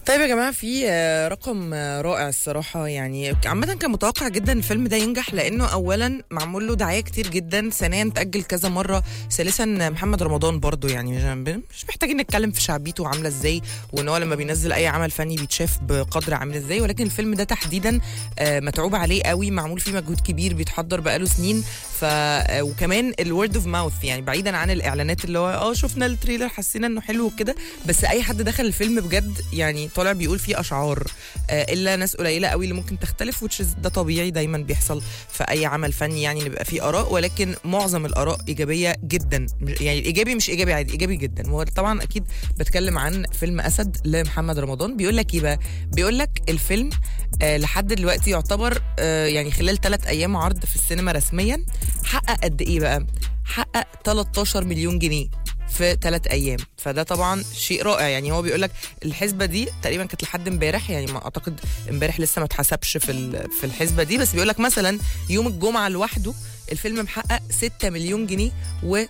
طيب يا جماعه في آه، رقم آه، رائع الصراحه يعني عامه كان متوقع جدا الفيلم ده ينجح لانه اولا معمول له دعايه كتير جدا ثانيا تاجل كذا مره ثالثا محمد رمضان برضو يعني مش مش محتاجين نتكلم في شعبيته عامله ازاي وان هو لما بينزل اي عمل فني بيتشاف بقدر عامل ازاي ولكن الفيلم ده تحديدا آه، متعوب عليه قوي معمول فيه مجهود كبير بيتحضر بقاله سنين ف آه، وكمان الورد اوف ماوث يعني بعيدا عن الاعلانات اللي هو اه شفنا التريلر حسينا انه حلو وكده بس اي حد دخل الفيلم بجد يعني طالع بيقول فيه اشعار آه، الا ناس قليله قوي اللي ممكن تختلف which is ده طبيعي دايما بيحصل في اي عمل فني يعني بيبقى فيه اراء ولكن معظم الاراء ايجابيه جدا يعني الايجابي مش ايجابي عادي ايجابي جدا وهو طبعا اكيد بتكلم عن فيلم اسد لمحمد رمضان بيقول لك ايه بقى بيقول لك الفيلم آه لحد دلوقتي يعتبر آه يعني خلال ثلاث ايام عرض في السينما رسميا حقق قد ايه بقى حقق 13 مليون جنيه في ثلاث ايام فده طبعا شيء رائع يعني هو بيقول لك الحسبه دي تقريبا كانت لحد امبارح يعني ما اعتقد امبارح لسه ما اتحسبش في ال- في الحسبه دي بس بيقول لك مثلا يوم الجمعه لوحده الفيلم محقق 6 مليون جنيه و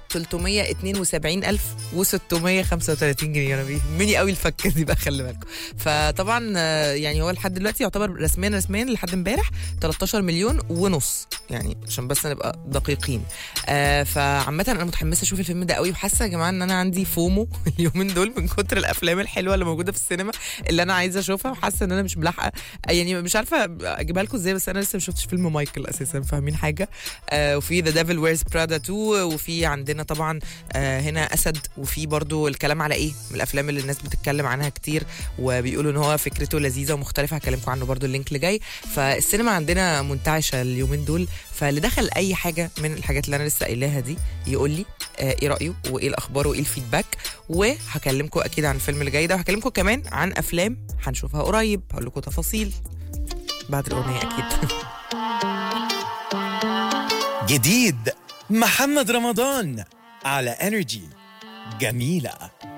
372 الف و 635 جنيه انا بيهمني قوي الفكه دي بقى خلي بالكم فطبعا آه، يعني هو لحد دلوقتي يعتبر رسميا رسميا لحد امبارح 13 مليون ونص يعني عشان بس نبقى دقيقين آه فعامة انا متحمسة اشوف الفيلم ده قوي وحاسة يا جماعة ان انا عندي فومو اليومين دول من كتر الافلام الحلوة اللي موجودة في السينما اللي انا عايزة اشوفها وحاسة ان انا مش ملاحقة يعني مش عارفة اجيبها لكم ازاي بس انا لسه ما شفتش فيلم مايكل اساسا فاهمين حاجة آه وفي ذا ديفل ويرز برادا 2 وفي عندنا طبعا آه هنا اسد وفي برضو الكلام على ايه من الافلام اللي الناس بتتكلم عنها كتير وبيقولوا ان هو فكرته لذيذة ومختلفة هكلمكم عنه برضو اللينك اللي جاي فالسينما عندنا منتعشة اليومين دول فاللي دخل اي حاجه من الحاجات اللي انا لسه قايلاها دي يقول لي آه ايه رايه وايه الاخبار وايه الفيدباك وهكلمكم اكيد عن الفيلم اللي جاي ده وهكلمكم كمان عن افلام هنشوفها قريب هقول لكم تفاصيل بعد الاغنيه اكيد جديد محمد رمضان على انرجي جميله